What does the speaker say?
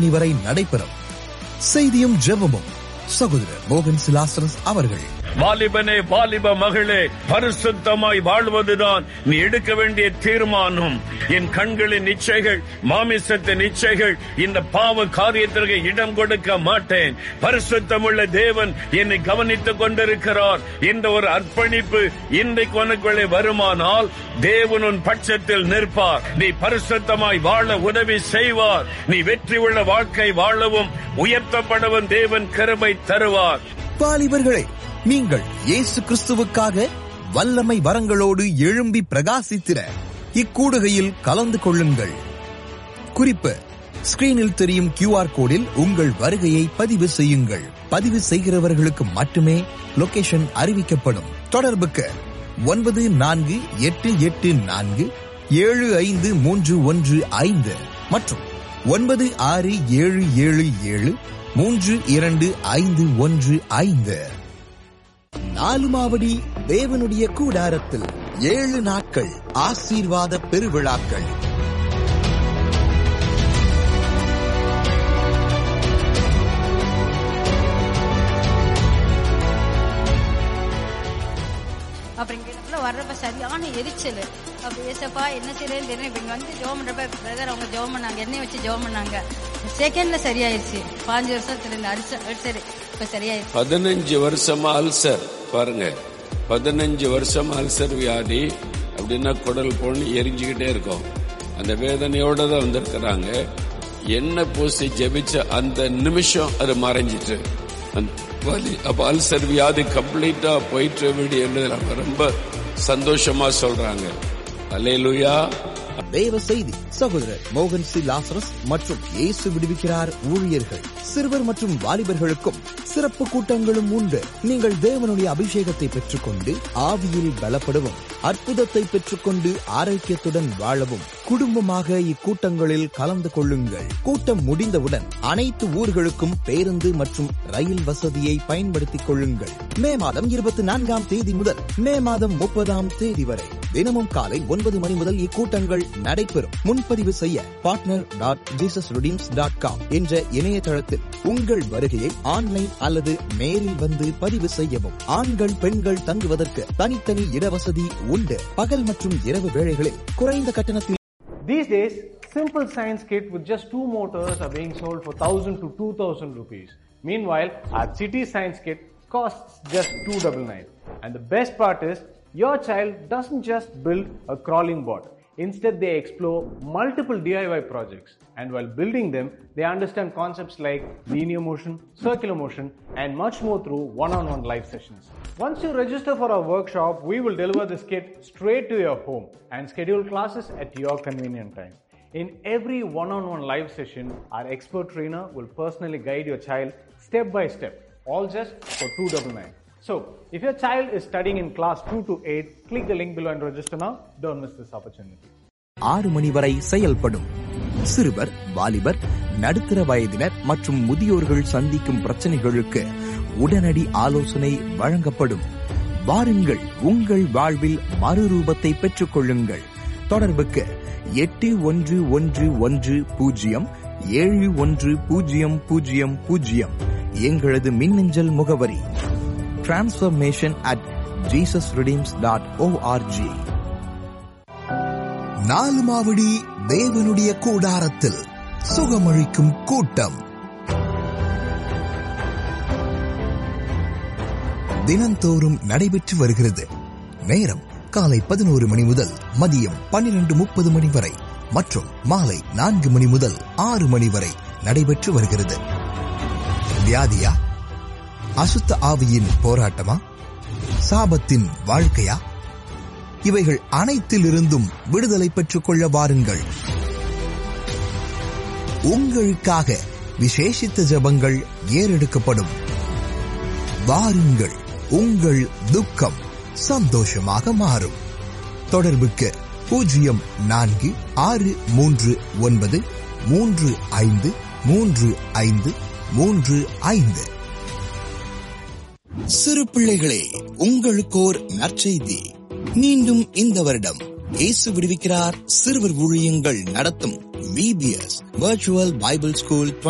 மணி வரை நடைபெறும் செய்தியும் ஜெபமும் சகோதரர் மோகன் சிலாசரஸ் அவர்கள் வாலிபனே வாலிப மகளே பரிசுத்தமாய் வாழ்வதுதான் நீ எடுக்க வேண்டிய தீர்மானம் என் கண்களின் இச்சைகள் மாமிசத்தின் இச்சைகள் இந்த பாவ காரியத்திற்கு இடம் கொடுக்க மாட்டேன் பரிசுத்தமுள்ள தேவன் என்னை கவனித்துக் கொண்டிருக்கிறார் இந்த ஒரு அர்ப்பணிப்பு இன்றைக்கு உனக்குள்ளே வருமானால் தேவன் உன் பட்சத்தில் நிற்பார் நீ பரிசுத்தமாய் வாழ உதவி செய்வார் நீ வெற்றி உள்ள வாழ்க்கை வாழவும் உயர்த்தப்படவும் தேவன் கிருபை தருவார் வாலிபர்களே நீங்கள் இயேசு கிறிஸ்துவுக்காக வல்லமை வரங்களோடு எழும்பி பிரகாசித்திட இக்கூடுகையில் கலந்து கொள்ளுங்கள் குறிப்பு ஸ்கிரீனில் தெரியும் கியூஆர் கோடில் உங்கள் வருகையை பதிவு செய்யுங்கள் பதிவு செய்கிறவர்களுக்கு மட்டுமே லொகேஷன் அறிவிக்கப்படும் தொடர்புக்கு ஒன்பது நான்கு எட்டு எட்டு நான்கு ஏழு ஐந்து மூன்று ஒன்று ஐந்து மற்றும் ஒன்பது ஆறு ஏழு ஏழு ஏழு மூன்று இரண்டு ஐந்து ஒன்று ஐந்து நாலுமாவடி தேவனுடைய கூடாரத்தில் ஏழு நாட்கள் ஆசீர்வாத பெருவிழாக்கள் அப்புறம் இங்க வர்றப்ப சரியான எரிச்சல் அப்ப ஏசப்பா என்ன செய்யறேன்னு தெரியல இப்ப இங்க வந்து ஜோம் பண்றப்ப பிரதர் அவங்க ஜோம் பண்ணாங்க எண்ணெய் வச்சு ஜோம் பண்ணாங்க செகண்ட்ல சரியாயிருச்சு பாஞ்சு வருஷத்துல இந்த அடிச்ச அடிச்சது இப்ப சரியாயிருச்சு பதினஞ்சு வருஷமா அல்சர் பாருங்க பதினஞ்சு வருஷம் அல்சர் வியாதி அப்படின்னா குடல் பொண்ணு எரிஞ்சுக்கிட்டே இருக்கும் அந்த வேதனையோட தான் வந்திருக்கிறாங்க என்ன பூசி ஜெபிச்ச அந்த நிமிஷம் அது மறைஞ்சிட்டு அந்த வலி அப்ப அல்சர் வியாதி கம்ப்ளீட்டா போயிட்டு விடு அவங்க ரொம்ப சந்தோஷமா சொல்றாங்க அல்லேலூயா தேவ செய்தி சகோதரர் மோகன் சி லாசரஸ் மற்றும் இயேசு விடுவிக்கிறார் ஊழியர்கள் சிறுவர் மற்றும் வாலிபர்களுக்கும் சிறப்பு கூட்டங்களும் உண்டு நீங்கள் தேவனுடைய அபிஷேகத்தை பெற்றுக்கொண்டு ஆவியில் பலப்படவும் அற்புதத்தை பெற்றுக்கொண்டு ஆரோக்கியத்துடன் வாழவும் குடும்பமாக இக்கூட்டங்களில் கலந்து கொள்ளுங்கள் கூட்டம் முடிந்தவுடன் அனைத்து ஊர்களுக்கும் பேருந்து மற்றும் ரயில் வசதியை பயன்படுத்திக் கொள்ளுங்கள் மே மாதம் இருபத்தி நான்காம் தேதி முதல் மே மாதம் முப்பதாம் தேதி வரை தினமும் காலை ஒன்பது மணி முதல் இக்கூட்டங்கள் நடைபெறும் முன்பதிவு செய்ய partner dot Jesus dot com என்ற இணையதளத்தில் உங்கள் வருகையை ஆன்லைன் அல்லது நேரில் வந்து பதிவு செய்யவும் ஆண்கள் பெண்கள் தங்குவதற்கு தனித்தனி இடவசதி உண்டு பகல் மற்றும் இரவு வேளைகளில் குறைந்த கட்டணத்தில் These days, simple science kit with just two motors are being sold for 1000 to 2000 rupees. Meanwhile, our city science kit costs just 299. And the best part is, your child doesn't just build a crawling bot. Instead, they explore multiple DIY projects. And while building them, they understand concepts like linear motion, circular motion, and much more through one on one live sessions. Once you register for our workshop, we will deliver this kit straight to your home and schedule classes at your convenient time. In every one on one live session, our expert trainer will personally guide your child step by step, all just for 299. So, if your child is studying in class 2 to 8, click the link below and register now. Don't miss this opportunity. ஆறு மணி வரை செயல்படும் சிறுவர் வாலிபர் நடுத்தர வயதினர் மற்றும் முதியோர்கள் சந்திக்கும் பிரச்சனைகளுக்கு உடனடி ஆலோசனை வழங்கப்படும் வாருங்கள் உங்கள் வாழ்வில் மறுரூபத்தை பெற்றுக் கொள்ளுங்கள் தொடர்புக்கு எட்டு ஒன்று ஒன்று ஒன்று பூஜ்ஜியம் ஏழு ஒன்று பூஜ்ஜியம் பூஜ்ஜியம் பூஜ்ஜியம் எங்களது மின்னஞ்சல் முகவரி transformation at Jesus dot ORG நாலு மாவடி தேவனுடைய கூடாரத்தில் சுகமளிக்கும் கூட்டம் தினந்தோறும் நடைபெற்று வருகிறது நேரம் காலை பதினோரு மணி முதல் மதியம் பன்னிரண்டு முப்பது மணி வரை மற்றும் மாலை நான்கு மணி முதல் ஆறு மணி வரை நடைபெற்று வருகிறது வியாதியா அசுத்த ஆவியின் போராட்டமா சாபத்தின் வாழ்க்கையா இவைகள் அனைத்திலிருந்தும் விடுதலை பெற்றுக் கொள்ள வாருங்கள் உங்களுக்காக விசேஷித்த ஜபங்கள் ஏறெடுக்கப்படும் வாருங்கள் உங்கள் துக்கம் சந்தோஷமாக மாறும் தொடர்புக்கு பூஜ்ஜியம் நான்கு ஆறு மூன்று ஒன்பது மூன்று ஐந்து மூன்று ஐந்து மூன்று ஐந்து சிறு பிள்ளைகளே உங்களுக்கோர் நற்செய்தி மீண்டும் இந்த வருடம் இயேசு விடுவிக்கிறார் சிறுவர் ஊழியங்கள் நடத்தும் விபிஎஸ் வர்ச்சுவல் பைபிள் ஸ்கூல்